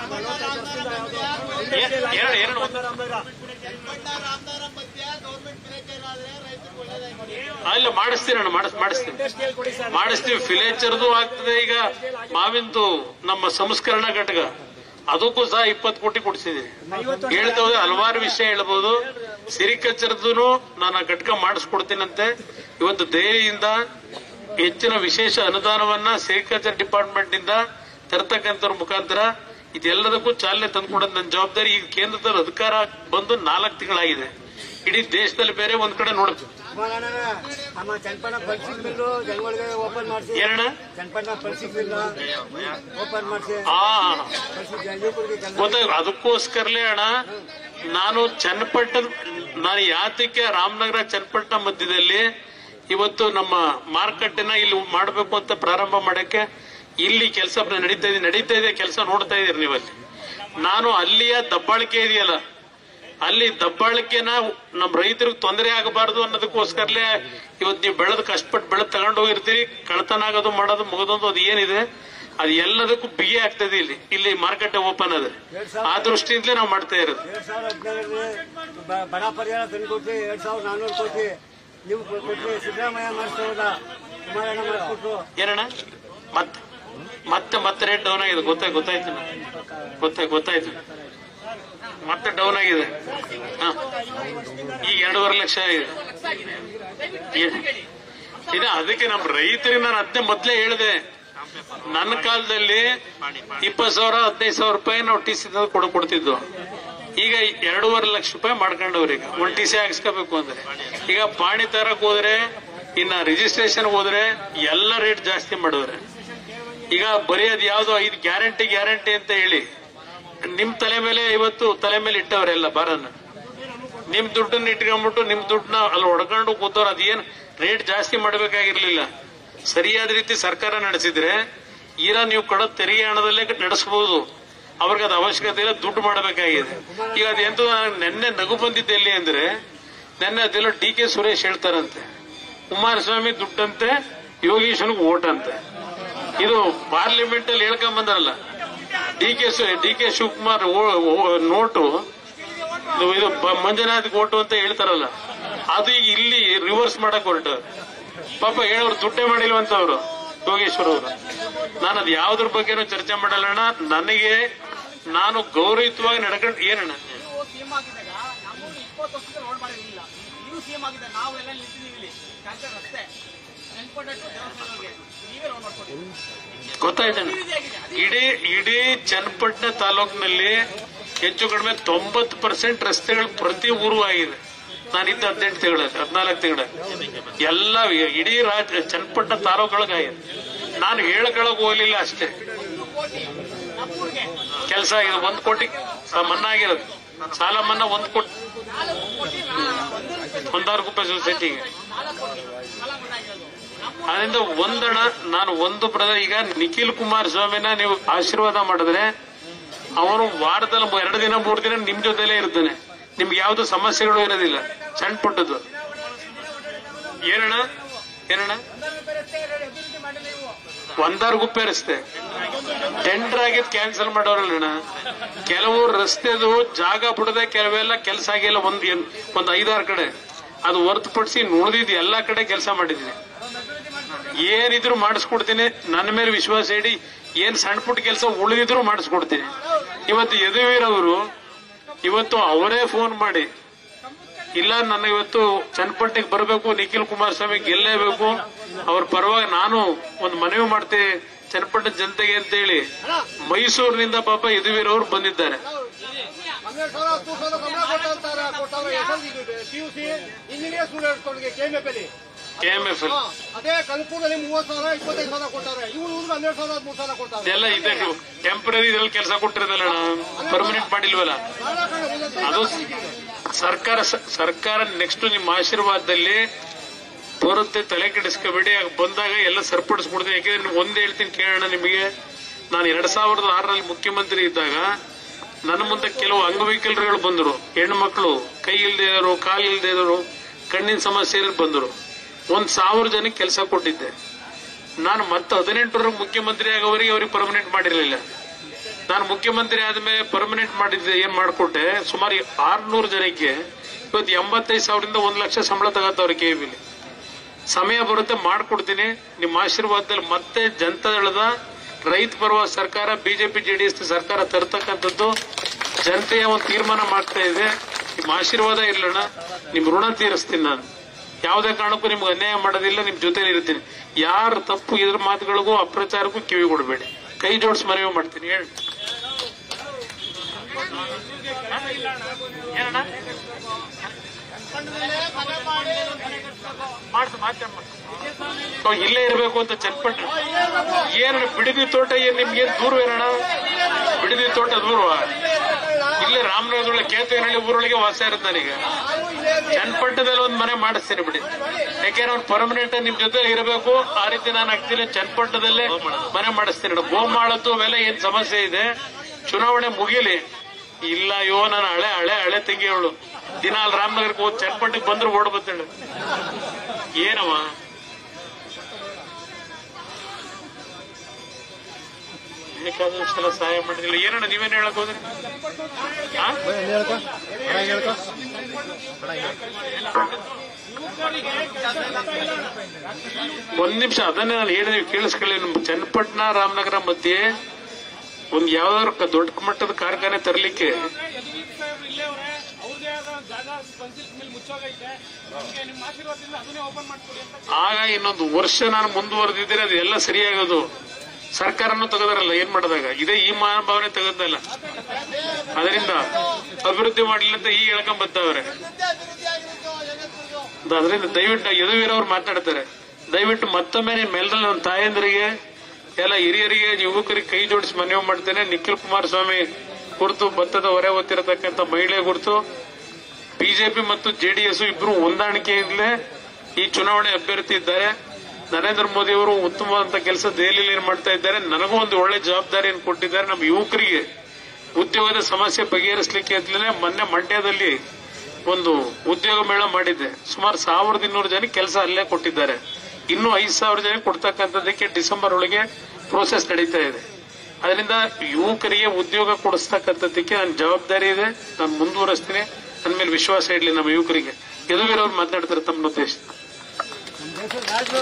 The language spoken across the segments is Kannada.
ಎರಡು ಎರಡು ಅಲ್ಲ ಮಾಡಿಸ್ತೀನಿ ಅಣ್ಣ ಮಾಡಿಸ್ ಮಾಡಿಸ್ತೀನಿ ಮಾಡಿಸ್ತೀವಿ ಫಿಲೇಚರ್ದು ಆಗ್ತದೆ ಈಗ ಮಾವಿಂದು ನಮ್ಮ ಸಂಸ್ಕರಣಾ ಘಟಕ ಅದಕ್ಕೂ ಸಹ ಇಪ್ಪತ್ತು ಕೋಟಿ ಕೊಡಿಸಿದ್ದೀನಿ ಹೇಳ್ತಾ ಹೋದ್ರೆ ಹಲವಾರು ವಿಷಯ ಹೇಳ್ಬೋದು ಸಿರಿಕಲ್ಚರ್ದು ನಾನು ಆ ಘಟಕ ಮಾಡಿಸ್ಕೊಡ್ತೀನಂತೆ ಇವತ್ತು ದೆಹಲಿಯಿಂದ ಹೆಚ್ಚಿನ ವಿಶೇಷ ಅನುದಾನವನ್ನ ಸೆರಿಕಲ್ಚರ್ ಡಿಪಾರ್ಟ್ಮೆಂಟ್ ಇಂದ ತರ್ತಕ್ಕಂಥವ್ರ ಮುಖಾಂತರ ಇದೆಲ್ಲದಕ್ಕೂ ಚಾಲನೆ ತಂದ್ಕೊಡೋದು ನನ್ನ ಜವಾಬ್ದಾರಿ ಈಗ ಕೇಂದ್ರದಲ್ಲಿ ಅಧಿಕಾರ ಬಂದು ನಾಲ್ಕು ತಿಂಗಳಾಗಿದೆ ಇಡೀ ದೇಶದಲ್ಲಿ ಬೇರೆ ಒಂದ್ ಕಡೆ ನೋಡ್ಬೇಕು ಅಮ್ಮ ಚನ್ನಪಣ್ಣ ಪಲ್ಸಿಕ್ ಮಿಲ್ಲು ಜನಗಳಿಗೆ ಓಪನ್ ಮಾಡಿಸಿ ಏನಣ್ಣ ಚನ್ನಪಣ್ಣ ಪಲ್ಸಿಕ್ ಮಿಲ್ ಓಪನ್ ಮಾಡಿಸಿ ಆ ಪಲ್ಸಿಕ್ ಯುವಕರಿಗೆ ಕೆಲಸ ಗೊತ್ತಾಗ ಅದಕ್ಕೋಸ್ಕರಲೇ ಅಣ್ಣ ನಾನು ಚನ್ನಪಟ್ಟಣ ನಾನು ಯಾತಕ್ಕೆ ರಾಮನಗರ ಚನ್ನಪಟ್ಟಣ ಮಧ್ಯದಲ್ಲಿ ಇವತ್ತು ನಮ್ಮ ಮಾರುಕಟ್ಟೆನ ಇಲ್ಲಿ ಮಾಡಬೇಕು ಅಂತ ಪ್ರಾರಂಭ ಮಾಡಕ್ಕೆ ಇಲ್ಲಿ ಕೆಲಸ ನಡೀತಾ ಇದೆ ನಡೀತಾ ಇದೆ ಕೆಲಸ ನೋಡ್ತಾ ಇದೀರಿ ನೀವಲ್ಲಿ ನಾನು ಅಲ್ಲಿಯ ದಬ್ಬಾಳಿಕೆ ಇದೆಯಲ್ಲ ಅಲ್ಲಿ ದಬ್ಬಾಳಿಕೆನ ನಮ್ಮ ರೈತರಿಗೆ ತೊಂದರೆ ಆಗಬಾರದು ಅನ್ನೋದಕ್ಕೋಸ್ಕರಲೇ ಇವತ್ತು ನೀವು ಬೆಳೆದು ಕಷ್ಟಪಟ್ಟು ಬೆಳೆದು ತಗೊಂಡು ಹೋಗಿರ್ತೀರಿ ಕಳ್ತನ ಆಗೋದು ಮಾಡೋದು ಮುಗಿದೊಂದು ಅದು ಏನಿದೆ ಅದು ಎಲ್ಲದಕ್ಕೂ ಬಿಗಿ ಆಗ್ತದೆ ಇಲ್ಲಿ ಇಲ್ಲಿ ಮಾರುಕಟ್ಟೆ ಓಪನ್ ಅದ ಆ ದೃಷ್ಟಿಯಿಂದಲೇ ನಾವು ಮಾಡ್ತಾ ಇರೋದು ಎರಡ್ ಸಾವಿರದ ಹದಿನೇಳರಲ್ಲಿ ಬ- ಬಡ ಪರಿಹಾರ ತಂದ್ಕೊಟ್ರಿ ಎರಡ್ ಸಾವಿರದ ನಾನ್ನೂರು ಕೋಟಿ ನೀವು ಕೊ- ಕೊಟ್ರಿ ಸಿದ್ದರಾಮಯ್ಯ ಮಾಡಿಸ್ತಾವಲ್ಲ ಕುಮಾರಣ್ಣ ಮಾಡಿಸ್ಕೊಟ್ರು ಏನಣ್ಣ ಮತ್ತೆ ಮತ್ತೆ ಮತ್ತೆ ರೇಟ್ ಡೌನ್ ಆಗಿದೆ ಗೊತ್ತಾಯ್ತು ಗೊತ್ತಾಯ್ತು ಗೊತ್ತಾಯ್ತು ಗೊತ್ತಾಯ್ತು ಮತ್ತೆ ಡೌನ್ ಆಗಿದೆ ಹ. ಈಗ ಎರಡೂವರೆ ಲಕ್ಷ ಆಗಿದೆ ಏ- ಇದ ಅದಕ್ಕೆ ನಮ್ಮ ರೈತರಿಗೆ ನಾನು ಅದನ್ನೇ ಮೊದ್ಲೇ ಹೇಳಿದೆ ನನ್ನ ಕಾಲದಲ್ಲಿ ಇಪ್ಪತ್ತು ಸಾವಿರ ಹದಿನೈದು ಸಾವಿರ ರೂಪಾಯಿ ನಾವು ಟಿ ಸಿ ಕೊಡ ಕೊಡ್ತಿದ್ವು ಈಗ ಎರಡೂವರೆ ಲಕ್ಷ ರೂಪಾಯಿ ಮಾಡ್ಕೊಂಡವ್ರಿ ಈಗ ಒಂದ್ ಟಿ ಸಿ ಹಾಕ್ಸ್ಕೋಬೇಕು ಅಂದ್ರೆ ಈಗ ಪಾಣಿ ತರಕ್ ಹೋದ್ರೆ ಇನ್ನ ರಿಜಿಸ್ಟ್ರೇಷನ್ ಹೋದ್ರೆ ಎಲ್ಲ ರೇಟ್ ಜಾಸ್ತಿ ಮಾಡಿದ್ರೆ ಈಗ ಬರೀ ಅದ್ ಯಾವ್ದೋ ಐದು ಗ್ಯಾರಂಟಿ ಗ್ಯಾರಂಟಿ ಅಂತ ಹೇಳಿ ನಿಮ್ ತಲೆ ಮೇಲೆ ಇವತ್ತು ತಲೆ ಮೇಲೆ ಇಟ್ಟವ್ರೆಲ್ಲ ಬಾರನ್ನ ನಿಮ್ ದುಡ್ಡನ್ನ ಇಟ್ಕೊಂಡ್ಬಿಟ್ಟು ನಿಮ್ ದುಡ್ಡನ್ನ ಅಲ್ಲಿ ಹೊಡ್ಕೊಂಡು ಕೂತವ್ರು ಅದೇನ್ ರೇಟ್ ಜಾಸ್ತಿ ಮಾಡಬೇಕಾಗಿರ್ಲಿಲ್ಲ ಸರಿಯಾದ ರೀತಿ ಸರ್ಕಾರ ನಡೆಸಿದ್ರೆ ಈರ ನೀವು ಕೊಡೋ ತೆರಿಗೆ ಹಣದಲ್ಲೇ ನಡೆಸಬಹುದು ಅವ್ರಿಗೆ ಅದು ಅವಶ್ಯಕತೆ ಇಲ್ಲ ದುಡ್ಡು ಮಾಡಬೇಕಾಗಿದೆ ಈಗ ಅದೆಂತ ನೆನ್ನೆ ನಗು ಬಂದಿದ್ದೆ ಎಲ್ಲಿ ಅಂದ್ರೆ ನೆನ್ನೆ ಅದೆಲ್ಲ ಡಿ ಕೆ ಸುರೇಶ್ ಹೇಳ್ತಾರಂತೆ ಕುಮಾರಸ್ವಾಮಿ ದುಡ್ಡಂತೆ ಯೋಗೀಶನ್ಗೆ ಓಟ್ ಅಂತೆ ಇದು ಪಾರ್ಲಿಮೆಂಟ್ ಅಲ್ಲಿ ಹೇಳ್ಕೊಂಡ್ ಬಂದ್ರಲ್ಲ D K D K Shivakumar ಓ- ಓ- ನೋಟು ಇದು ಇದು ಬ- ಮಂಜುನಾಥ್ ಓಟು ಅಂತ ಹೇಳ್ತಾರಲ್ಲ ಅದು ಈಗ ಇಲ್ಲಿ ರಿವರ್ಸ್ ಮಾಡಕ್ ಹೊರಟ ಪಾಪ ಹೇಳೋರು ದುಡ್ಡೇ ಮಾಡಿಲ್ವಂತ ಅವರು ಯೋಗೇಶ್ವರ್ ಅವರು ನಾನು ಅದು ಯಾವ್ದ್ರ ಬಗ್ಗೆನೂ ಚರ್ಚೆ ಮಾಡಲ್ಲಣ್ಣ ನನಗೆ ನಾನು ಗೌರವಯುತವಾಗಿ ನಡ್ಕೊಂಡು ಏನಣ್ಣ ನೀವು ಸಿಎಂ ಆಗಿದ್ದಾಗ ನಮ್ಮೂರು ಇಪ್ಪತ್ತು ವರ್ಷದಿಂದ ರೋಡ್ ಮಾಡಿರಲಿಲ್ಲ ನೀವು ಸಿಎಂ ಆಗಿದ್ದಾಗ ನಾವೆಲ್ಲ ನಿಂತಿದ್ದೀವಿ ಇಲ್ಲಿ ಕಾಂಕ್ರೀಟ್ ರಸ್ತೆ ನೆನ್ಕೊಂಡಟ್ಟು ದೇವಸ್ಥಾನಗಳಿಗೆ ನೀವೇ ರೋಡ್ ಮಾಡ್ಕೊಟ್ಟಿದ್ದೀವಿ ಗೊತ್ತಾಯ್ತಣ್ಣ ಇಡೀ ಇಡೀ ಚನ್ನಪಟ್ಟಣ ತಾಲೂಕಿನಲ್ಲಿ ಹೆಚ್ಚು ಕಡಿಮೆ ತೊಂಬತ್ತು ಪರ್ಸೆಂಟ್ ರಸ್ತೆಗಳು ಪ್ರತಿ ಊರು ಆಗಿದೆ ನಾನಿದ್ದ ಹದಿನೆಂಟು ತಿಂಗಳಲ್ಲಿ ಹದಿನಾಲ್ಕು ತಿಂಗಳ ಎಲ್ಲ ಇಡೀ ರಾಜ್ಯ ಚನ್ನಪಟ್ಟಣ ತಾಲೂಕೊಳಗಾಗಿದೆ ನಾನು ಹೇಳ್ಕೊಳಕ್ ಹೋಗ್ಲಿಲ್ಲ ಅಷ್ಟೇ ನಮ್ಮೂರಿಗೆ ಕೆಲಸ ಆಗಿದೆ ಒಂದ್ ಕೋಟಿ ಸ- ಮನ್ನಾ ಆಗಿರೋದು ಸಾಲ ಮನ್ನಾ ಒಂದ್ ಕೋಟಿ ನಾಲ್ಕು ಕೋಟಿ ನಾ- ಒಂದು ರೂಪಾಯಿ ಒಂದಾರು ರೂಪಾಯಿ ಸೊಸೈಟಿಗೆ ನಾಲ್ಕು ಕೋಟಿ ಸಾಲ ಮಾಡಾಗಿರೋದು ನಮ್ಮ ಅದರಿಂದ ಒಂದಣ ನಾನು ಒಂದು ಬ್ರದರ್ ಈಗ ನಿಖಿಲ್ ಕುಮಾರಸ್ವಾಮಿನ ನೀವು ಆಶೀರ್ವಾದ ಮಾಡಿದ್ರೆ ಅವನು ವಾರದಲ್ಲಿ ಮೂ- ಎರಡು ದಿನ ಮೂರು ದಿನ ನಿಮ್ ಜೊತೆಲೇ ಇರ್ತಾನೆ ನಿಮ್ಗೆ ಯಾವ್ದು ಸಮಸ್ಯೆಗಳು ಇರೋದಿಲ್ಲ ಸಣ್ಣ ಪುಟ್ಟದ್ದು ಏನಣ್ಣ ಏನಣ್ಣ ಅಭಿವೃದ್ಧಿ ಮಾಡಿಲ್ಲ ನೀವು ಒಂದಾರು ಗುಪ್ಪೆ ರಸ್ತೆ ಟೆಂಡರ್ ಆಗಿದ್ ಕ್ಯಾನ್ಸಲ್ ಮಾಡೋರಲ್ಲಣ್ಣ ಕೆಲವು ರಸ್ತೆದು ಜಾಗ ಬಿಡದೆ ಕೆಲವೆಲ್ಲ ಕೆಲಸ ಆಗಿಲ್ಲ ಒಂದ್ ಏನ್- ಒಂದ್ ಐದಾರು ಕಡೆ ಅದು ಹೊರತುಪಡಿಸಿ ಉಳಿದಿದ್ದು ಎಲ್ಲಾ ಕಡೆ ಕೆಲಸ ಮಾಡಿದ್ದೀನಿ ಏನಿದ್ರು ಮಾಡಿಸ್ಕೊಡ್ತೀನಿ ನನ್ನ ಮೇಲೆ ವಿಶ್ವಾಸ ಇಡಿ ಏನ್ ಸಣ್ಣ ಪುಟ್ಟ ಕೆಲಸ ಉಳಿದಿದ್ರು ಮಾಡಿಸ್ಕೊಡ್ತೀನಿ ಇವತ್ತು ಯದುವೀರ್ ಅವರು ಇವತ್ತು ಅವರೇ ಫೋನ್ ಮಾಡಿ ಇಲ್ಲ ನನ್ನ ಇವತ್ತು ಚನ್ನಪಟ್ಟಿಗೆ ಬರಬೇಕು ನಿಖಿಲ್ ಕುಮಾರಸ್ವಾಮಿ ಗೆಲ್ಲೇಬೇಕು ಅವ್ರ ಪರವಾಗಿ ನಾನು ಒಂದು ಮನವಿ ಮಾಡ್ತೀನಿ ಚನ್ನಪಟ್ಟಣ ಜನತೆಗೆ ಅಂತ ಹೇಳಿ ಮೈಸೂರಿನಿಂದ ಪಾಪ ಯದುವೀರ್ ಅವರು ಬಂದಿದ್ದಾರೆ ಹನ್ನೆರಡು ಸಾವಿರ ಹತ್ತು ಸಾವಿರ ಸಂಬಳ ಕೊಟ್ಟಂತಾರ ಕೊಟ್ಟವ್ರೆ ಪಿ ಯು ಸಿ ಇಂಜಿನಿಯರ್ ಸ್ಟೂಡೆಂಟ್ಸ್ಗಳಿಗೆ ಕೆ ಎಂ ಎಫ್ ಅಲ್ಲಿ ಕೆ ಎಂ ಎಫ್ ಎಲ್ ಹಾ, ಅದೇ ಕನಕಪುರದಲ್ಲಿ ಮೂವತ್ತು ಸಾವಿರ ಇಪ್ಪತ್ತೈದು ಸಾವಿರ ಕೊಟ್ಟಾರೆ ಇವ್ರು ಇವ್ರಿಗೆ ಹನ್ನೆರಡು ಸಾವಿರ ಮೂರು ಸಾವಿರ ಕೊಡ್ತಾರೆ ಇದೆಲ್ಲ ಇದೆ ಟೆಂಪರರಿ ಇದ್ರಲ್ಲಿ ಕೆಲಸ ಕೊಟ್ಟಿರೋದಲ್ಲ ಪರ್ಮನೆಂಟ್ ಮಾಡಿಲ್ವಲ್ಲ ಅದು ಸರ್ಕಾರ ಸರ್ಕಾರ ನೆಕ್ಸ್ಟ್ ನಿಮ್ಮ ಆಶೀರ್ವಾದದಲ್ಲಿ ಬರುತ್ತೆ ತಲೆ ಕೆಡಿಸ್ಕೋಬೇಡಿ ಆಗ ಬಂದಾಗ ಎಲ್ಲ ಸರಿಪಡಿಸ್ಕೊಡ್ತೀನಿ ಯಾಕೆಂದ್ರೆ ನೀವು ಒಂದ್ ಹೇಳ್ತೀನಿ ಕೇಳೋಣ ನಿಮಗೆ ನಾನು ಎರಡ್ ಸಾವಿರದ ಆರರಲ್ಲಿ ಮುಖ್ಯಮಂತ್ರಿ ಇದ್ದಾಗ ನನ್ನ ಮುಂದೆ ಕೆಲವು ಅಂಗವೈಕಲ್ಯಗಳು ಬಂದರು ಹೆಣ್ಣು ಮಕ್ಕಳು ಕೈ ಇಲ್ದೇ ಇರೋರು ಕಾಲು ಇಲ್ದೇ ಇರೋರು ಕಣ್ಣಿನ ಸಮಸ್ಯೆ ಇರೋರು ಬಂದರು ಒಂದ್ ಸಾವಿರ ಜನಕ್ಕೆ ಕೆಲಸ ಕೊಟ್ಟಿದ್ದೆ ನಾನು ಮತ್ತೆ ಹದಿನೆಂಟರವರೆಗೆ ಮುಖ್ಯಮಂತ್ರಿ ಆಗೋವರೆಗೆ ಅವ್ರಿಗೆ ಪರ್ಮನೆಂಟ್ ಮಾಡಿರಲಿಲ್ಲ ನಾನು ಮುಖ್ಯಮಂತ್ರಿ ಆದ್ಮೇಲೆ ಪರ್ಮನೆಂಟ್ ಮಾಡಿದ್ದೆ ಏನ್ ಮಾಡ್ಕೊಟ್ಟೆ ಸುಮಾರು ಆರ್ನೂರು ಜನಕ್ಕೆ ಇವತ್ತು ಎಂಬತ್ತೈದು ಸಾವಿರದಿಂದ ಒಂದ್ ಲಕ್ಷ ಸಂಬಳ ತಗತ್ತವ್ರೆ ಕೆ ವಿಲಿ ಸಮಯ ಬರುತ್ತೆ ಮಾಡ್ಕೊಡ್ತೀನಿ ನಿಮ್ಮ ಆಶೀರ್ವಾದದಲ್ಲಿ ಮತ್ತೆ ಜನತಾದಳದ ರೈತ ಪರವ ಸರ್ಕಾರ ಬಿಜೆಪಿ ಜೆಡಿಎಸ್ ಸರ್ಕಾರ ತರ್ತಕ್ಕಂಥದ್ದು ಜನತೆಯ ಒಂದು ತೀರ್ಮಾನ ಮಾಡ್ತಾ ಇದೆ ನಿಮ್ಮ ಆಶೀರ್ವಾದ ಇರ್ಲಣ್ಣ ನಿಮ್ ಋಣ ತೀರಿಸ್ತೀನಿ ನಾನು ಯಾವುದೇ ಕಾರಣಕ್ಕೂ ನಿಮ್ಗೆ ಅನ್ಯಾಯ ಮಾಡೋದಿಲ್ಲ ನಿಮ್ ಜೊತೆಲಿ ಇರ್ತೀನಿ ಯಾರ ತಪ್ಪು ಇದ್ರ ಮಾತುಗಳಿಗೂ ಅಪ್ರಚಾರಕ್ಕೂ ಕಿವಿ ಕೊಡಬೇಡಿ ಕೈ ಜೋಡಿಸಿ ಮನವಿ ಮಾಡ್ತೀನಿ ಹೇಳಿ ಏನಣ್ಣ ಮಾಡ್ತು ಮಾಧ್ಯಮ ಓ, ಇಲ್ಲೇ ಇರಬೇಕು ಅಂತ ಚಟ್ಪಟ್ ಏನು ಬಿಡದಿ ತೋಟ ಏನ್ ನಿಮ್ಗೆ ದೂರ ಏನಣ್ಣ ಬಿಡದಿ ತೋಟ ದೂರವಾ ಇಲ್ಲೇ ರಾಮನಗರದೊಳಗೆ ಕೇತೇನಹಳ್ಳಿ ಊರೊಳಗೆ ವಾಸ ಇರುತ್ತೆ ನನಗೆ ಚನ್ನಪಟ್ಟಣದಲ್ಲಿ ಒಂದು ಮನೆ ಮಾಡಿಸ್ತೀನಿ ಬಿಡಿ ಯಾಕೆಂದ್ರೆ ಅವ್ನು ಪರ್ಮನೆಂಟ್ ನಿಮ್ ಜೊತೆ ಇರಬೇಕು ಆ ರೀತಿ ನಾನು ಆಗ್ತೀನಿ ಚನ್ನಪಟ್ಟಣದಲ್ಲೇ ಮನೆ ಮಾಡಿಸ್ತೀನಿ ನೋಡಿ. ಗೋಮಾಳದ್ದು ಅವೆಲ್ಲ ಏನ್ ಸಮಸ್ಯೆ ಇದೆ ಚುನಾವಣೆ ಮುಗಿಲಿ ಇಲ್ಲ ಅಯ್ಯೋ ನಾನು ಹಳೆ ಹಳೆ ಹಳೆ ತೆಗಿಯೋಳು ದಿನ ಅಲ್ಲಿ ರಾಮನಗರಕ್ಕೆ ಹೋಗಿ ಚನ್ನಪಟ್ಟಣಕ್ಕೆ ಬಂದ್ರೆ ಓಡ್ ಬತ್ತೇಳು ಏನವ ಬೇಕಾದಷ್ಟೆಲ್ಲ ಸಹಾಯ ಮಾಡಿದಿಲ್ಲ ಏನಣ್ಣ ನೀವೇನ್ ಹೇಳಕ್ ಹೋದ್ರಿ ಆ? ಒಂದ್ ನಿಮಿಷ ಅದನ್ನೇ ನಾನು ಹೇಳಿದ್ವಿ ಕೇಳಿಸ್ಕೊಳ್ಳಿ ನಮ್ಮ ಚನ್ನಪಟ್ಟಣ ರಾಮನಗರ ಮಧ್ಯೆ ಒಂದ್ ಯಾವ್ದಾದ್ರು ಕ- ದೊಡ್ಡ ಮಟ್ಟದ ಕಾರ್ಖಾನೆ ತರಲಿಕ್ಕೆ ಇಲ್ಲೇ ಅವ್ರೆ ಅವ್ರದೇ ಆದ ಜಾಗ ಪಂಚಾಯತ್ ಮೇಲೆ ಮುಚ್ಚೋಗೈತೆ ನಮ್ಗೆ ನಿಮ್ಮ ಆಶೀರ್ವಾದದಿಂದ ಅದನ್ನೇ ಓಪನ್ ಮಾಡ್ಕೊಡಿ ಅಂತ ಆಗ ಇನ್ನೊಂದು ವರ್ಷ ನಾನು ಮುಂದುವರೆದಿದ್ರೆ ಅದು ಎಲ್ಲ ಸರಿಯಾಗೋದು ಸರ್ಕಾರನು ತೆಗೆದಾರಲ್ಲ ಏನ್ ಮಾಡಿದಾಗ ಇದೇ ಈ ಮಹಾನುಭಾವನೆ ತೆಗೆದಲ್ಲ ಅದರಿಂದ ಅಭಿವೃದ್ಧಿ ಮಾಡಲಿಲ್ಲ ಅಂತ ಈಗ ಹೇಳ್ಕೊಂಡ್ ಬರ್ತಾವ್ರೆ ಅದರಿಂದ ದಯವಿಟ್ಟು ಯದುವೀರವ್ರು ಮಾತಾಡ್ತಾರೆ ದಯವಿಟ್ಟು ಮತ್ತೊಮ್ಮೆ ನಿಮ್ಮೆಲ್ಲರ ನನ್ನ ತಾಯಂದ್ರಿಗೆ ಎಲ್ಲ ಹಿರಿಯರಿಗೆ ಯುವಕರಿಗೆ ಕೈ ಜೋಡಿಸಿ ಮನವಿ ಮಾಡ್ತೇನೆ ನಿಖಿಲ್ ಕುಮಾರಸ್ವಾಮಿ ಕುರಿತು ಭತ್ತದ ಹೊರೆ ಹೊತ್ತಿರತಕ್ಕಂಥ ಮಹಿಳೆ ಕುರಿತು ಬಿಜೆಪಿ ಮತ್ತು ಜೆಡಿಎಸ್ ಇಬ್ಬರು ಹೊಂದಾಣಿಕೆಯಿಂದಲೇ ಈ ಚುನಾವಣೆ ಅಭ್ಯರ್ಥಿ ಇದ್ದಾರೆ ನರೇಂದ್ರ ಮೋದಿ ಅವರು ಉತ್ತಮವಾದಂತ ಕೆಲಸ ದೆಹಲಿಯಲ್ಲಿ ಏನ್ ಮಾಡ್ತಾ ಇದ್ದಾರೆ ನನಗೂ ಒಂದು ಒಳ್ಳೆ ಜವಾಬ್ದಾರಿಯನ್ನು ಕೊಟ್ಟಿದ್ದಾರೆ ನಮ್ಮ ಯುವಕರಿಗೆ ಉದ್ಯೋಗದ ಸಮಸ್ಯೆ ಬಗೆಹರಿಸಲಿಕ್ಕೆ ಅಂತಲೇ ಮೊನ್ನೆ ಮಂಡ್ಯದಲ್ಲಿ ಒಂದು ಉದ್ಯೋಗ ಮೇಳ ಮಾಡಿದ್ದೆ ಸುಮಾರು ಸಾವಿರದ ಇನ್ನೂರು ಜನಕ್ಕೆ ಕೆಲಸ ಅಲ್ಲೇ ಕೊಟ್ಟಿದ್ದಾರೆ ಇನ್ನೂ ಐದು ಸಾವಿರ ಜನಕ್ಕೆ ಕೊಡ್ತಕ್ಕಂಥದ್ದಕ್ಕೆ ಡಿಸೆಂಬರ್ ಒಳಗೆ ಪ್ರೋಸೆಸ್ ನಡೀತಾ ಇದೆ ಅದರಿಂದ ಯುವಕರಿಗೆ ಉದ್ಯೋಗ ಕೊಡಿಸ್ತಕ್ಕಂಥದ್ದಕ್ಕೆ ನನ್ನ ಜವಾಬ್ದಾರಿ ಇದೆ ನಾನು ಮುಂದುವರಿಸ್ತೀನಿ ನನ್ನ ಮೇಲೆ ವಿಶ್ವಾಸ ಇಡ್ಲಿ ನಮ್ಮ ಯುವಕರಿಗೆ ಯದುವೀರವ್ರು ಮಾತನಾಡ್ತಾರೆ ತಮ್ಮ ಉದ್ದೇಶ ದೇಶದ ರಾಜರು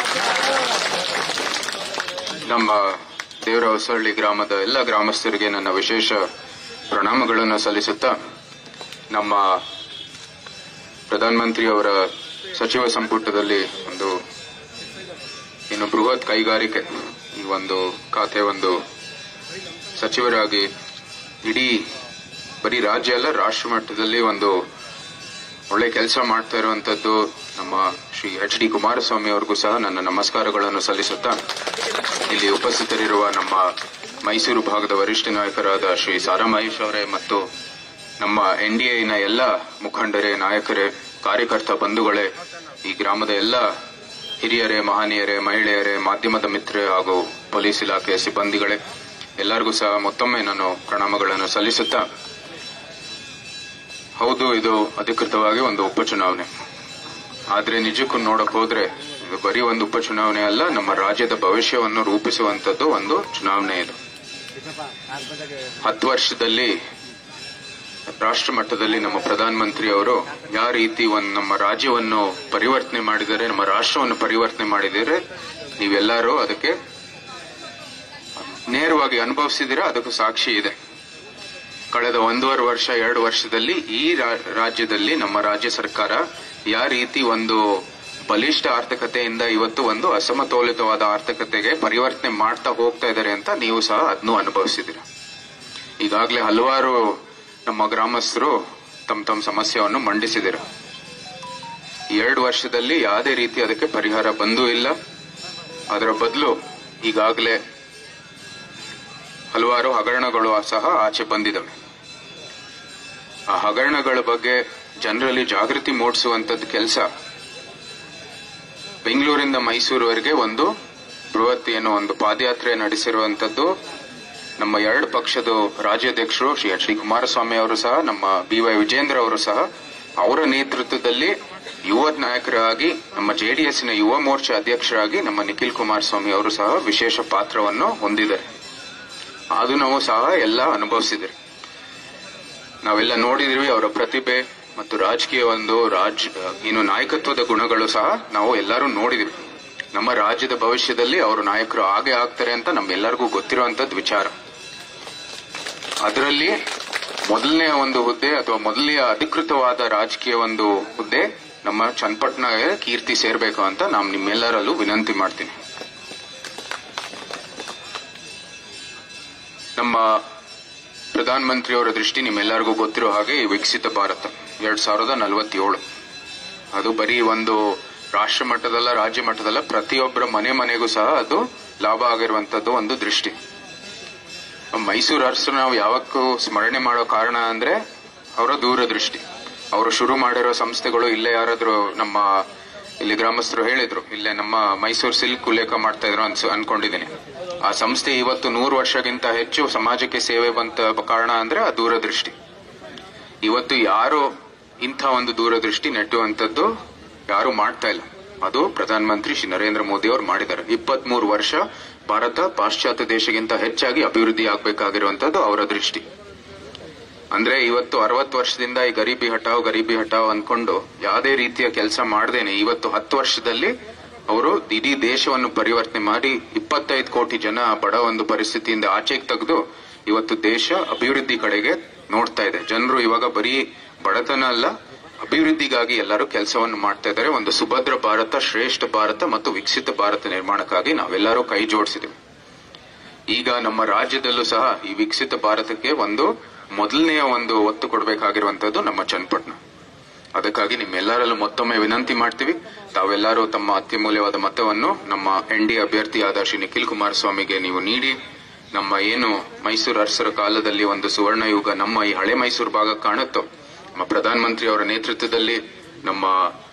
ನಮ್ಮ ದೇವರ ಹೊಸಳ್ಳಿ ಗ್ರಾಮದ ಎಲ್ಲ ಗ್ರಾಮಸ್ಥರಿಗೆ ನನ್ನ ವಿಶೇಷ ಪ್ರಣಾಮಗಳನ್ನು ಸಲ್ಲಿಸುತ್ತಾ ನಮ್ಮ ಪ್ರಧಾನಮಂತ್ರಿ ಅವರ ಸಚಿವ ಸಂಪುಟದಲ್ಲಿ ಒಂದು ಇನ್ನು ಬೃಹತ್ ಕೈಗಾರಿಕೆ ಈ ಒಂದು ಖಾತೆ ಒಂದು ಸಚಿವರಾಗಿ ಇಡೀ ಬರೀ ರಾಜ್ಯ ಅಲ್ಲ ರಾಷ್ಟ್ರ ಮಟ್ಟದಲ್ಲಿ ಒಂದು ಒಳ್ಳೆ ಕೆಲಸ ಮಾಡ್ತಾ ಇರುವಂತದ್ದು ನಮ್ಮ ಶ್ರೀ ಎಚ್ ಡಿ ಕುಮಾರಸ್ವಾಮಿ ಅವರಿಗೂ ಸಹ ನನ್ನ ನಮಸ್ಕಾರಗಳನ್ನು ಸಲ್ಲಿಸುತ್ತಾ ಇಲ್ಲಿ ಉಪಸ್ಥಿತರಿರುವ ನಮ್ಮ ಮೈಸೂರು ಭಾಗದ ವರಿಷ್ಠ ನಾಯಕರಾದ ಶ್ರೀ ಸಾರಾ ಮಹೇಶ್ ಅವರೇ ಮತ್ತು ನಮ್ಮ ಎನ್ಡಿಎನ ಎಲ್ಲ ಮುಖಂಡರೇ ನಾಯಕರೇ ಕಾರ್ಯಕರ್ತ ಬಂಧುಗಳೇ ಈ ಗ್ರಾಮದ ಎಲ್ಲ ಹಿರಿಯರೇ ಮಹನೀಯರೇ ಮಹಿಳೆಯರೇ ಮಾಧ್ಯಮದ ಮಿತ್ರರೇ ಹಾಗೂ ಪೊಲೀಸ್ ಇಲಾಖೆಯ ಸಿಬ್ಬಂದಿಗಳೇ ಎಲ್ಲರಿಗೂ ಸಹ ಮತ್ತೊಮ್ಮೆ ನಾನು ಪ್ರಣಾಮಗಳನ್ನು ಸಲ್ಲಿಸುತ್ತಾ ಹೌದು ಇದು ಅಧಿಕೃತವಾಗಿ ಒಂದು ಉಪಚುನಾವಣೆ ಆದ್ರೆ ನಿಜಕ್ಕೂ ನೋಡಕ್ ಹೋದ್ರೆ ಇದು ಬರೀ ಒಂದು ಉಪಚುನಾವಣೆ ಅಲ್ಲ ನಮ್ಮ ರಾಜ್ಯದ ಭವಿಷ್ಯವನ್ನು ರೂಪಿಸುವಂತದ್ದು ಒಂದು ಚುನಾವಣೆ ಇದು ಹತ್ತು ವರ್ಷದಲ್ಲಿ ರಾಷ್ಟ್ರ ಮಟ್ಟದಲ್ಲಿ ನಮ್ಮ ಪ್ರಧಾನಮಂತ್ರಿ ಅವರು ಯಾವ ರೀತಿ ಒಂದು ನಮ್ಮ ರಾಜ್ಯವನ್ನು ಪರಿವರ್ತನೆ ಮಾಡಿದರೆ ನಮ್ಮ ರಾಷ್ಟ್ರವನ್ನು ಪರಿವರ್ತನೆ ಮಾಡಿದರೆ ನೀವೆಲ್ಲರೂ ಅದಕ್ಕೆ ನೇರವಾಗಿ ಅನುಭವಿಸಿದಿರ ಅದಕ್ಕೂ ಸಾಕ್ಷಿ ಇದೆ ಕಳೆದ ಒಂದೂವರೆ ವರ್ಷ ಎರಡು ವರ್ಷದಲ್ಲಿ ಈ ರಾ- ರಾಜ್ಯದಲ್ಲಿ ನಮ್ಮ ರಾಜ್ಯ ಸರ್ಕಾರ ಯಾವ ರೀತಿ ಒಂದು ಬಲಿಷ್ಠ ಆರ್ಥಿಕತೆಯಿಂದ ಇವತ್ತು ಒಂದು ಅಸಮತೋಲಿತವಾದ ಆರ್ಥಿಕತೆಗೆ ಪರಿವರ್ತನೆ ಮಾಡ್ತಾ ಹೋಗ್ತಾ ಇದ್ದಾರೆ ಅಂತ ನೀವು ಸಹ ಅದನ್ನು ಅನುಭವಿಸಿದಿರ ಈಗಾಗಲೇ ಹಲವಾರು ನಮ್ಮ ಗ್ರಾಮಸ್ಥರು ತಮ್ಮ ತಮ್ಮ ಸಮಸ್ಯೆಯನ್ನು ಮಂಡಿಸಿದಿರ ಈ ಎರಡು ವರ್ಷದಲ್ಲಿ ಯಾವುದೇ ರೀತಿ ಅದಕ್ಕೆ ಪರಿಹಾರ ಬಂದೂ ಇಲ್ಲ ಅದರ ಬದಲು ಈಗಾಗಲೇ ಹಲವಾರು ಹಗರಣಗಳು ಸಹ ಆಚೆ ಬಂದಿದವೆ ಆ ಹಗರಣಗಳ ಬಗ್ಗೆ ಜನರಲ್ಲಿ ಜಾಗೃತಿ ಮೂಡಿಸುವಂತದ್ದು ಕೆಲಸ ಬೆಂಗಳೂರಿಂದ ಮೈಸೂರುವರೆಗೆ ಒಂದು ಬೃಹತ್ ಏನೋ ಒಂದು ಪಾದಯಾತ್ರೆ ನಡೆಸಿರುವಂತದ್ದು ನಮ್ಮ ಎರಡು ಪಕ್ಷದ ರಾಜ್ಯಾಧ್ಯಕ್ಷರು ಶ್ರೀ ಎಚ್ ಡಿ ಕುಮಾರಸ್ವಾಮಿ ಅವರು ಸಹ ನಮ್ಮ ಬಿ ವೈ ವಿಜೇಂದ್ರ ಅವರು ಸಹ ಅವರ ನೇತೃತ್ವದಲ್ಲಿ ಯುವ ನಾಯಕರಾಗಿ ನಮ್ಮ ಜೆಡಿಎಸ್ನ ಯುವ ಮೋರ್ಚಾ ಅಧ್ಯಕ್ಷರಾಗಿ ನಮ್ಮ ನಿಖಿಲ್ ಕುಮಾರಸ್ವಾಮಿ ಅವರು ಸಹ ವಿಶೇಷ ಪಾತ್ರವನ್ನು ಹೊಂದಿದ್ದಾರೆ ಅದು ನಾವು ಸಹ ಎಲ್ಲ ಅನುಭವಿಸಿದ್ರಿ ನಾವೆಲ್ಲ ನೋಡಿದ್ವಿ ಅವರ ಪ್ರತಿಭೆ ಮತ್ತು ರಾಜಕೀಯ ಒಂದು ರಾಜ್ ಏನು ನಾಯಕತ್ವದ ಗುಣಗಳು ಸಹ ನಾವು ಎಲ್ಲರೂ ನೋಡಿದ್ವಿ ನಮ್ಮ ರಾಜ್ಯದ ಭವಿಷ್ಯದಲ್ಲಿ ಅವರು ನಾಯಕರು ಹಾಗೆ ಆಗ್ತಾರೆ ಅಂತ ನಮ್ಮೆಲ್ಲರಿಗೂ ಗೊತ್ತಿರುವಂತದ್ದು ವಿಚಾರ ಅದರಲ್ಲಿ ಮೊದಲನೆಯ ಒಂದು ಹುದ್ದೆ ಅಥವಾ ಮೊದಲನೆಯ ಅಧಿಕೃತವಾದ ರಾಜಕೀಯ ಒಂದು ಹುದ್ದೆ ನಮ್ಮ ಚನ್ನಪಟ್ಟಣಗೆ ಕೀರ್ತಿ ಸೇರ್ಬೇಕು ಅಂತ ನಾನು ನಿಮ್ಮೆಲ್ಲರಲ್ಲೂ ವಿನಂತಿ ಮಾಡ್ತೀನಿ ನಮ್ಮ ಪ್ರಧಾನ ಮಂತ್ರಿಯವರ ದೃಷ್ಟಿ ನಿಮ್ಮೆಲ್ಲರಿಗೂ ಗೊತ್ತಿರೋ ಹಾಗೆ ಈ ವಿಕಸಿತ ಭಾರತ ಎರಡ್ ಸಾವಿರದ ನಲವತ್ತೇಳು ಅದು ಬರೀ ಒಂದು ರಾಷ್ಟ್ರ ಮಟ್ಟದಲ್ಲ ರಾಜ್ಯ ಮಟ್ಟದಲ್ಲ ಪ್ರತಿಯೊಬ್ಬರ ಮನೆ ಮನೆಗೂ ಸಹ ಅದು ಲಾಭ ಆಗಿರುವಂತದ್ದು ಒಂದು ದೃಷ್ಟಿ ಮೈಸೂರು ಅರಸರು ನಾವು ಯಾವಕ್ಕೂ ಸ್ಮರಣೆ ಮಾಡೋ ಕಾರಣ ಅಂದ್ರೆ ಅವರ ದೂರದೃಷ್ಟಿ ಅವರು ಶುರು ಮಾಡಿರೋ ಸಂಸ್ಥೆಗಳು ಇಲ್ಲೇ ಯಾರಾದ್ರೂ ನಮ್ಮ ಇಲ್ಲಿ ಗ್ರಾಮಸ್ಥರು ಹೇಳಿದ್ರು ಇಲ್ಲೇ ನಮ್ಮ ಮೈಸೂರು ಸಿಲ್ಕ್ ಉಲ್ಲೇಖ ಮಾಡ್ತಾ ಇದ್ರು ಅನ್ಸ ಅನ್ಕೊಂಡಿದ್ದೀನಿ ಆ ಸಂಸ್ಥೆ ಇವತ್ತು ನೂರು ವರ್ಷಕ್ಕಿಂತ ಹೆಚ್ಚು ಸಮಾಜಕ್ಕೆ ಸೇವೆ ಬಂತ ಕಾರಣ ಅಂದ್ರೆ ಆ ದೂರದೃಷ್ಟಿ ಇವತ್ತು ಯಾರು ಇಂಥ ಒಂದು ದೂರದೃಷ್ಟಿ ನೆಟ್ಟುವಂಥದ್ದು ಯಾರು ಮಾಡ್ತಾ ಇಲ್ಲ ಅದು ಪ್ರಧಾನ ಮಂತ್ರಿ ಶ್ರೀ ನರೇಂದ್ರ ಮೋದಿ ಅವರು ಮಾಡಿದ್ದಾರೆ ಇಪ್ಪತ್ತ್ ಮೂರು ವರ್ಷ ಭಾರತ ಪಾಶ್ಚಾತ್ಯ ದೇಶಕ್ಕಿಂತ ಹೆಚ್ಚಾಗಿ ಅಭಿವೃದ್ಧಿ ಆಗ್ಬೇಕಾಗಿರುವಂತದ್ದು ಅವರ ದೃಷ್ಟಿ ಅಂದ್ರೆ ಇವತ್ತು ಅರವತ್ತು ವರ್ಷದಿಂದ ಈ ಗರೀಬಿ ಹಟಾವ್ ಗರೀಬಿ ಹಟಾವ್ ಅನ್ಕೊಂಡು ಯಾವುದೇ ರೀತಿಯ ಕೆಲಸ ಮಾಡದೇನೆ ಇವತ್ತು ಹತ್ತು ವರ್ಷದಲ್ಲಿ ಅವರು ಇಡೀ ದೇಶವನ್ನು ಪರಿವರ್ತನೆ ಮಾಡಿ ಇಪ್ಪತ್ತೈದು ಕೋಟಿ ಜನ ಬಡ ಒಂದು ಪರಿಸ್ಥಿತಿಯಿಂದ ಆಚೆಗೆ ತೆಗೆದು ಇವತ್ತು ದೇಶ ಅಭಿವೃದ್ಧಿ ಕಡೆಗೆ ನೋಡ್ತಾ ಇದೆ ಜನರು ಇವಾಗ ಬರೀ ಬಡತನ ಅಲ್ಲ ಅಭಿವೃದ್ಧಿಗಾಗಿ ಎಲ್ಲರೂ ಕೆಲಸವನ್ನು ಮಾಡ್ತಾ ಇದ್ದಾರೆ ಒಂದು ಸುಭದ್ರ ಭಾರತ ಶ್ರೇಷ್ಠ ಭಾರತ ಮತ್ತು ವಿಕಸಿತ ಭಾರತ ನಿರ್ಮಾಣಕ್ಕಾಗಿ ನಾವೆಲ್ಲರೂ ಕೈ ಜೋಡಿಸಿದ್ವಿ ಈಗ ನಮ್ಮ ರಾಜ್ಯದಲ್ಲೂ ಸಹ ಈ ವಿಕಸಿತ ಭಾರತಕ್ಕೆ ಒಂದು ಮೊದಲನೆಯ ಒಂದು ಒತ್ತು ಕೊಡಬೇಕಾಗಿರುವಂತದ್ದು ನಮ್ಮ ಚನ್ನಪಟ್ಟಣ ಅದಕ್ಕಾಗಿ ನಿಮ್ಮೆಲ್ಲರಲ್ಲೂ ಮತ್ತೊಮ್ಮೆ ವಿನಂತಿ ಮಾಡ್ತೀವಿ ತಾವೆಲ್ಲರೂ ತಮ್ಮ ಅತ್ಯಮೂಲ್ಯವಾದ ಮತವನ್ನು ನಮ್ಮ ಎನ್ ಡಿ ಅಭ್ಯರ್ಥಿಯಾದ ಶ್ರೀ ನಿಖಿಲ್ ಕುಮಾರಸ್ವಾಮಿಗೆ ನೀವು ನೀಡಿ ನಮ್ಮ ಏನು ಮೈಸೂರು ಅರಸರ ಕಾಲದಲ್ಲಿ ಒಂದು ಸುವರ್ಣ ಯುಗ ನಮ್ಮ ಈ ಹಳೆ ಮೈಸೂರು ಭಾಗ ಕಾಣುತ್ತೋ ನಮ್ಮ ಪ್ರಧಾನಮಂತ್ರಿ ಅವರ ನೇತೃತ್ವದಲ್ಲಿ ನಮ್ಮ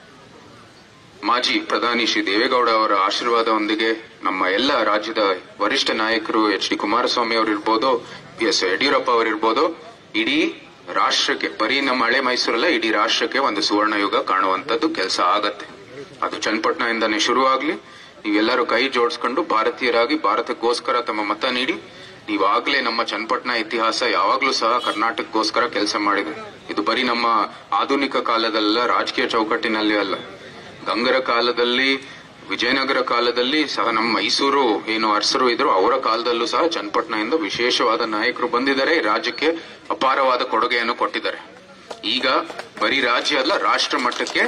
ಮಾಜಿ ಪ್ರಧಾನಿ ಶ್ರೀ ದೇವೇಗೌಡ ಅವರ ಆಶೀರ್ವಾದದೊಂದಿಗೆ ನಮ್ಮ ಎಲ್ಲ ರಾಜ್ಯದ ವರಿಷ್ಠ ನಾಯಕರು ಎಚ್ ಡಿ ಕುಮಾರಸ್ವಾಮಿ ಅವರಿರ್ಬೋದು ಎಸ್ ಯಡಿಯೂರಪ್ಪ ಅವರಿರ್ಬೋದು ಇಡೀ ರಾಷ್ಟ್ರಕ್ಕೆ ಬರೀ ನಮ್ಮ ಹಳೆ ಮೈಸೂರಲ್ಲ ಇಡೀ ರಾಷ್ಟ್ರಕ್ಕೆ ಒಂದು ಸುವರ್ಣ ಯುಗ ಕಾಣುವಂತದ್ದು ಕೆಲಸ ಆಗತ್ತೆ ಅದು ಚನ್ನಪಟ್ಟಣದಿಂದಾನೇ ಶುರುವಾಗ್ಲಿ ನೀವೆಲ್ಲರೂ ಕೈ ಜೋಡಿಸ್ಕೊಂಡು ಭಾರತೀಯರಾಗಿ ಭಾರತಕ್ಕೋಸ್ಕರ ತಮ್ಮ ಮತ ನೀಡಿ ನೀವಾಗ್ಲೇ ನಮ್ಮ ಚನ್ನಪಟ್ಟಣ ಇತಿಹಾಸ ಯಾವಾಗ್ಲೂ ಸಹ ಕರ್ನಾಟಕಕ್ಕೋಸ್ಕರ ಕೆಲಸ ಮಾಡಿದೆ ಇದು ಬರೀ ನಮ್ಮ ಆಧುನಿಕ ಕಾಲದಲ್ಲ ರಾಜಕೀಯ ಚೌಕಟ್ಟಿನಲ್ಲಿ ಅಲ್ಲ ಗಂಗರ ಕಾಲದಲ್ಲಿ ವಿಜಯನಗರ ಕಾಲದಲ್ಲಿ ಸಹ ನಮ್ಮ ಮೈಸೂರು ಏನು ಅರಸರು ಇದ್ರು ಅವರ ಕಾಲದಲ್ಲೂ ಸಹ ಚನ್ನಪಟ್ಟಣದಿಂದ ವಿಶೇಷವಾದ ನಾಯಕರು ಬಂದಿದ್ದಾರೆ ಈ ರಾಜ್ಯಕ್ಕೆ ಅಪಾರವಾದ ಕೊಡುಗೆಯನ್ನು ಕೊಟ್ಟಿದ್ದಾರೆ ಈಗ ಬರೀ ರಾಜ್ಯ ಅಲ್ಲ ರಾಷ್ಟ್ರ ಮಟ್ಟಕ್ಕೆ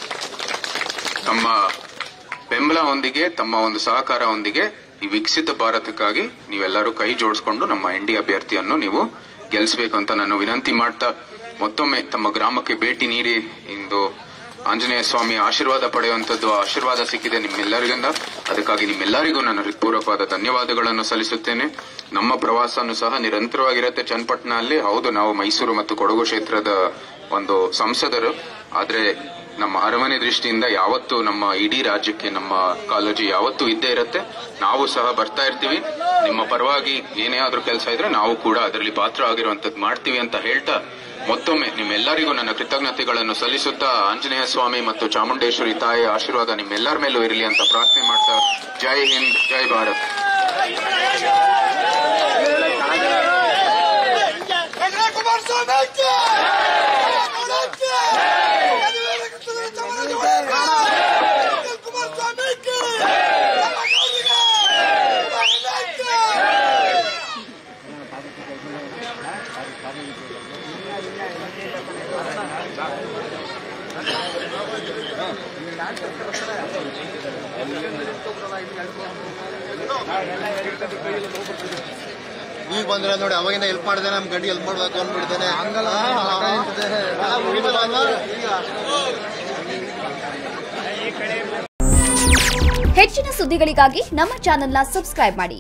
ತಮ್ಮ ಬೆಂಬಲವೊಂದಿಗೆ ತಮ್ಮ ಒಂದು ಸಹಕಾರವೊಂದಿಗೆ ಈ ವಿಕಸಿತ ಭಾರತಕ್ಕಾಗಿ ನೀವೆಲ್ಲರೂ ಕೈ ಜೋಡಿಸ್ಕೊಂಡು ನಮ್ಮ ಎನ್ ಡಿ ಅಭ್ಯರ್ಥಿಯನ್ನು ನೀವು ಗೆಲ್ಲಿಸಬೇಕು ಅಂತ ನಾನು ವಿನಂತಿ ಮಾಡ್ತಾ ಮತ್ತೊಮ್ಮೆ ತಮ್ಮ ಗ್ರಾಮಕ್ಕೆ ಭೇಟಿ ನೀಡಿ ಇಂದು ಆಂಜನೇಯ ಸ್ವಾಮಿ ಆಶೀರ್ವಾದ ಪಡೆಯುವಂತದ್ದು ಆಶೀರ್ವಾದ ಸಿಕ್ಕಿದೆ ನಿಮ್ಮೆಲ್ಲರಿಗಿಂದ ಅದಕ್ಕಾಗಿ ನಿಮ್ಮೆಲ್ಲರಿಗೂ ನಾನು ಹೃತ್ಪೂರ್ವಕವಾದ ಧನ್ಯವಾದಗಳನ್ನು ಸಲ್ಲಿಸುತ್ತೇನೆ ನಮ್ಮ ಪ್ರವಾಸನೂ ಸಹ ನಿರಂತರವಾಗಿರುತ್ತೆ ಚನ್ನಪಟ್ಟಣ ಅಲ್ಲಿ ಹೌದು ನಾವು ಮೈಸೂರು ಮತ್ತು ಕೊಡಗು ಕ್ಷೇತ್ರದ ಒಂದು ಸಂಸದರು ಆದ್ರೆ ನಮ್ಮ ಅರಮನೆ ದೃಷ್ಟಿಯಿಂದ ಯಾವತ್ತು ನಮ್ಮ ಇಡೀ ರಾಜ್ಯಕ್ಕೆ ನಮ್ಮ ಕಾಳಜಿ ಯಾವತ್ತೂ ಇದ್ದೇ ಇರುತ್ತೆ ನಾವು ಸಹ ಬರ್ತಾ ಇರ್ತೀವಿ ನಿಮ್ಮ ಪರವಾಗಿ ಏನೇ ಆದ್ರೂ ಕೆಲಸ ಇದ್ರೆ ನಾವು ಕೂಡ ಅದರಲ್ಲಿ ಪಾತ್ರ ಆಗಿರುವಂತದ್ದು ಮಾಡ್ತೀವಿ ಅಂತ ಹೇಳ್ತಾ ಮತ್ತೊಮ್ಮೆ ನಿಮ್ಮೆಲ್ಲರಿಗೂ ನನ್ನ ಕೃತಜ್ಞತೆಗಳನ್ನು ಸಲ್ಲಿಸುತ್ತಾ ಆಂಜನೇಯ ಸ್ವಾಮಿ ಮತ್ತು ಚಾಮುಂಡೇಶ್ವರಿ ತಾಯಿಯ ಆಶೀರ್ವಾದ ನಿಮ್ಮೆಲ್ಲರ ಮೇಲೂ ಇರಲಿ ಅಂತ ಪ್ರಾರ್ಥನೆ ಮಾಡ್ತಾ ಜೈ ಹಿಂದ್ ಜೈ ಭಾರತ್ ಈಗ ಬಂದ್ರೆ ನೋಡಿ ಅವಾಗಿಂದ ಹೆಲ್ಪ್ ಮಾಡಿದೆ ನಮ್ ಗಂಡಿ ಹೆಲ್ಪ್ ಮಾಡ್ಬೇಕು ಅಂದ್ಬಿಡ್ತೇನೆ ಹಂಗಲ್ಲ ಹೆಚ್ಚಿನ ಸುದ್ದಿಗಳಿಗಾಗಿ ನಮ್ಮ ಚಾನೆಲ್ನ ಸಬ್ಸ್ಕ್ರೈಬ್ ಮಾಡಿ